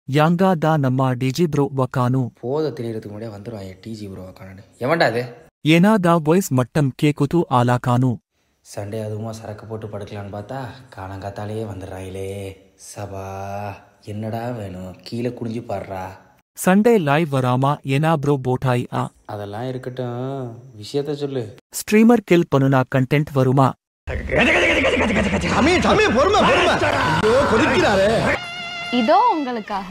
ಯಾಂಗಾದ ನಮ್ಮ DG bro ವಕಾನು போதை தெரியறதுக்கு முன்னாடியே வந்துடுவான் டிஜி ப்ரோ காணான்னு எவன்டா அது ಏನಾದ ವಾಯ್ಸ್ ಮಟ್ಟಂ ಕೇಕುತು ಆಲಾಕಾನು சண்டே அதுவுமா சரக்கு போட்டு படுக்கலான்னு பார்த்தா காணங்காத்தாலேயே வந்துடுறாங்களே சபா என்னடா வேணும் கீழே குனிஞ்சு பாடுறா ಸಂಡೇ ಲೈವ್ ವರಾಮ ಏನಾ ಬ್ರೋ ಬೋಟಾಯಿ ಆ அதெல்லாம் இருக்கட்டும் விஷயத்த சொல்லு ಸ್ಟ್ರೀಮರ್ ಕಿಲ್ ಪನುನ ಕಂಟೆಂಟ್ ವರುಮಾ சாமி சாமி பொறுமை பொறுமை ஐயோ கொதிக்கிறாரே இதோ உங்களுக்காக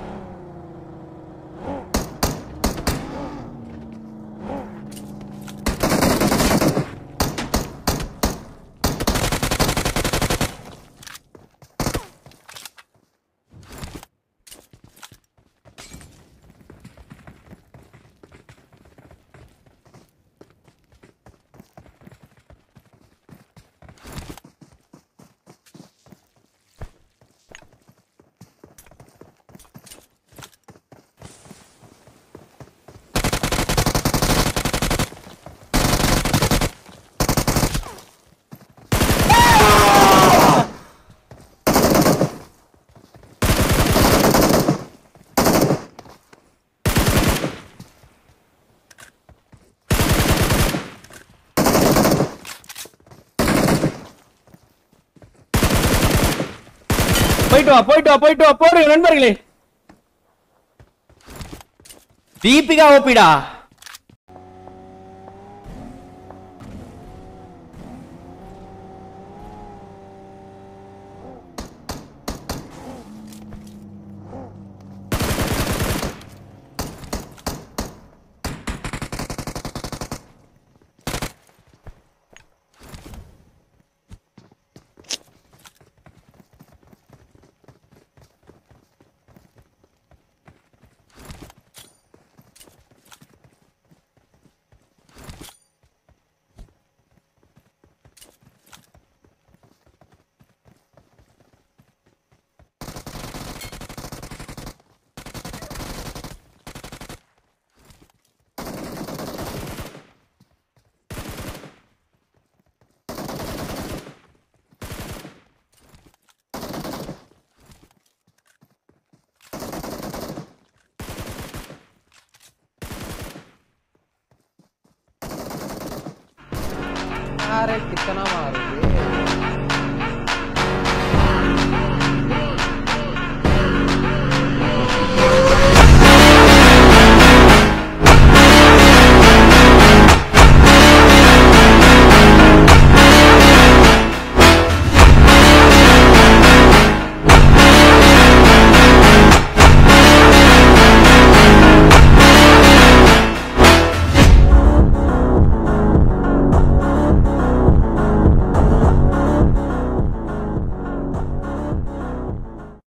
போயிட்டு வா போயிட்டு வா போயிட்டு வா போடுங்க நண்பர்களே தீபிகா ஓபிடா अरे कितना मारोगे